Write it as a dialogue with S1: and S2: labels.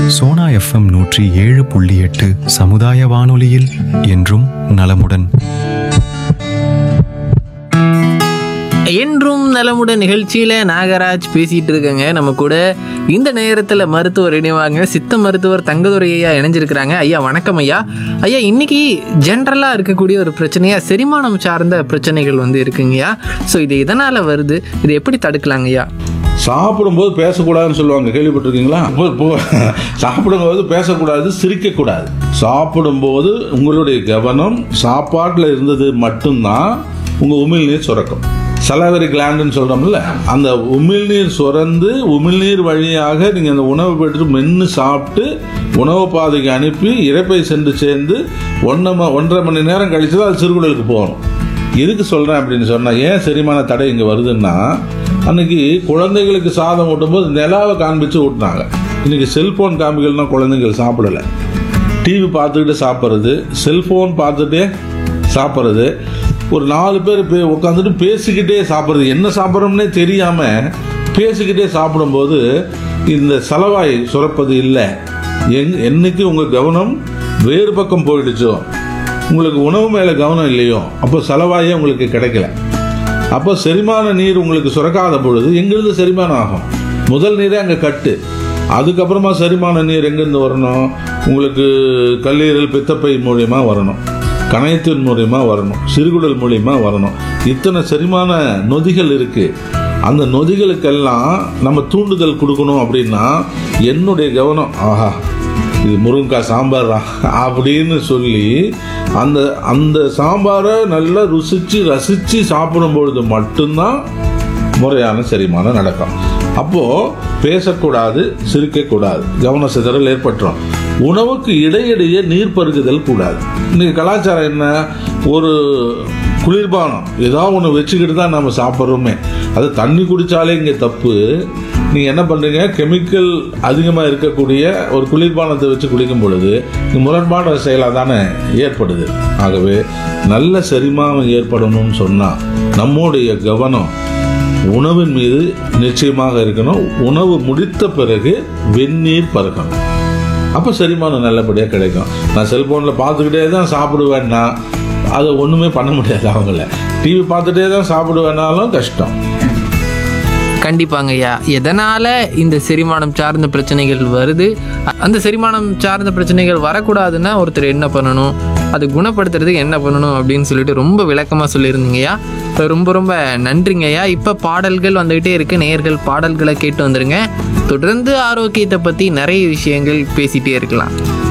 S1: Sona FM நூற்றி ஏழு புள்ளி எட்டு சமுதாய வானொலியில் என்றும் நலமுடன்
S2: என்றும் நலமுடன் நிகழ்ச்சியில நாகராஜ் பேசிட்டு இருக்கங்க நம்ம கூட இந்த நேரத்துல மருத்துவர் இணைவாங்க சித்த மருத்துவர் தங்கதுரை ஐயா இணைஞ்சிருக்கிறாங்க ஐயா வணக்கம் ஐயா ஐயா இன்னைக்கு ஜென்ரலா இருக்கக்கூடிய ஒரு பிரச்சனையா செரிமானம் சார்ந்த பிரச்சனைகள் வந்து இருக்குங்கய்யா ஸோ இது எதனால வருது இது எப்படி தடுக்கலாங்க ஐயா
S3: சாப்பிடும்போது பேசக்கூடாதுன்னு சொல்லுவாங்க கேள்விப்பட்டிருக்கீங்களா இப்போ- இப்போ சாப்பிடும்போது பேசக்கூடாது சிரிக்கக்கூடாது சாப்பிடும்போது உங்களுடைய கவனம் சாப்பாட்டில் இருந்தது மட்டும்தான் உங்கள் உமிழ்நீர் சுரக்கும் சலவரி கிளாண்டுன்னு சொல்கிறோம்ல அந்த உமிழ்நீர் சுரந்து உமிழ்நீர் வழியாக நீங்கள் அந்த உணவு பெற்று மென்று சாப்பிட்டு உணவு பாதைக்கு அனுப்பி இறப்பை சென்று சேர்ந்து ஒன்றரை ம- ஒன்றரை மணி நேரம் கழிச்சு தான் அது சிறுகுடலுக்கு போகணும் எதுக்கு சொல்கிறேன் அப்படின்னு சொன்னால் ஏன் செரிமான தடை இங்கே வருதுன்னா அன்னைக்கு குழந்தைகளுக்கு சாதம் ஊட்டும்போது நிலாவை காண்பிச்சு ஊட்டினாங்க இன்னைக்கு செல்போன் காமிக்கலன்னா குழந்தைகள் சாப்பிடல டிவி பார்த்துக்கிட்டு சாப்பிட்றது செல்போன் பார்த்துட்டே சாப்பிட்றது ஒரு நாலு பேர் பே உட்காந்துட்டு பேசிக்கிட்டே சாப்பிட்றது என்ன சாப்பிட்றோம்னே தெரியாமல் பேசிக்கிட்டே சாப்பிடும்போது இந்த சலவாய் சுரப்பது இல்லை எங் என்னைக்கு உங்கள் கவனம் வேறு பக்கம் போயிடுச்சோ உங்களுக்கு உணவு மேலே கவனம் இல்லையோ அப்போ செலவாயே உங்களுக்கு கிடைக்கல அப்போ செரிமான நீர் உங்களுக்கு சுரக்காத பொழுது எங்கிருந்து செரிமானம் ஆகும் முதல் நீரே அங்கே கட்டு அதுக்கப்புறமா செரிமான நீர் எங்கேருந்து வரணும் உங்களுக்கு கல்லீரல் பித்தப்பை மூலியமா வரணும் கணையத்தின் மூலியமா வரணும் சிறுகுடல் மூலியமா வரணும் இத்தனை செரிமான நொதிகள் இருக்கு அந்த நொதிகளுக்கெல்லாம் நம்ம தூண்டுதல் கொடுக்கணும் அப்படின்னா என்னுடைய கவனம் ஆஹா இது முருங்கைக்காய் சாம்பார் அப்படின்னு சொல்லி அந்த அந்த சாம்பாரை நல்லா ருசிச்சு ரசிச்சு சாப்பிடும் பொழுது மட்டும்தான் முறையான செரிமானம் நடக்கும் அப்போ பேசக்கூடாது சிரிக்கக்கூடாது கவன சிதறல் ஏற்பட்டுரும் உணவுக்கு இடையிடையே நீர் பருகுதல் கூடாது இன்னைக்கு கலாச்சாரம் என்ன ஒரு குளிர்பானம் ஏதாவது ஒன்று வச்சுக்கிட்டு தான் நம்ம சாப்பிட்றோமே அது தண்ணி குடித்தாலே இங்கே தப்பு நீங்கள் என்ன பண்ணுறீங்க கெமிக்கல் அதிகமாக இருக்கக்கூடிய ஒரு குளிர்பானத்தை வச்சு குடிக்கும் பொழுது இது முரண்பான செயலாக தானே ஏற்படுது ஆகவே நல்ல செரிமானம் ஏற்படணும்னு சொன்னால் நம்முடைய கவனம் உணவின் மீது நிச்சயமாக இருக்கணும் உணவு முடித்த பிறகு வெந்நீர் பருகணும் அப்போ செரிமானம் நல்லபடியாக கிடைக்கும் நான் செல்போனில் பார்த்துக்கிட்டே தான் சாப்பிடுவேன்னா அதை ஒன்றுமே பண்ண முடியாது அவங்கள டிவி பார்த்துட்டே தான் சாப்பிடுவேனாலும் கஷ்டம்
S2: கண்டிப்பாங்க ஐயா எதனால இந்த செரிமானம் சார்ந்த பிரச்சனைகள் வருது அ- அந்த செரிமானம் சார்ந்த பிரச்சனைகள் வரக்கூடாதுன்னா ஒருத்தர் என்ன பண்ணணும் அது குணப்படுத்துறதுக்கு என்ன பண்ணணும் அப்படின்னு சொல்லிட்டு ரொம்ப விளக்கமாக சொல்லியிருந்தீங்கய்யா ரொம்ப ரொம்ப நன்றிங்கய்யா இப்போ பாடல்கள் வந்துகிட்டே இருக்கு நேயர்கள் பாடல்களை கேட்டு வந்துருங்க தொடர்ந்து ஆரோக்கியத்தை பற்றி நிறைய விஷயங்கள் பேசிகிட்டே இருக்கலாம்